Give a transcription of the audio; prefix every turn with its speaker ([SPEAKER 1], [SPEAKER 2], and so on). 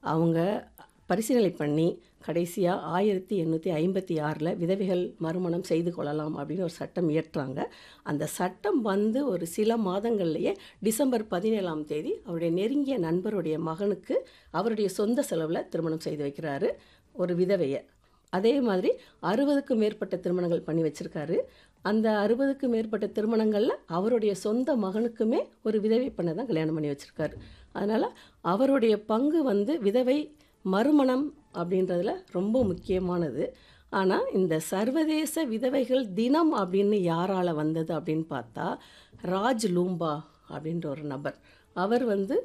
[SPEAKER 1] அவங்க பரிசீலனை பண்ணி கடைசியாக ஆயிரத்தி எண்ணூற்றி ஐம்பத்தி ஆறில் விதவைகள் மறுமணம் செய்து கொள்ளலாம் அப்படின்னு ஒரு சட்டம் இயற்றுறாங்க அந்த சட்டம் வந்து ஒரு சில மாதங்கள்லேயே டிசம்பர் பதினேழாம் தேதி அவருடைய நெருங்கிய நண்பருடைய மகனுக்கு அவருடைய சொந்த செலவில் திருமணம் செய்து வைக்கிறாரு ஒரு விதவையை அதே மாதிரி அறுபதுக்கும் மேற்பட்ட திருமணங்கள் பண்ணி வச்சுருக்காரு அந்த அறுபதுக்கு மேற்பட்ட திருமணங்களில் அவருடைய சொந்த மகனுக்குமே ஒரு விதவை பண்ண தான் கல்யாணம் பண்ணி வச்சுருக்காரு அதனால் அவருடைய பங்கு வந்து விதவை மறுமணம் அப்படின்றதுல ரொம்ப முக்கியமானது ஆனால் இந்த சர்வதேச விதவைகள் தினம் அப்படின்னு யாரால் வந்தது அப்படின்னு பார்த்தா ராஜ் லூம்பா அப்படின்ற ஒரு நபர் அவர் வந்து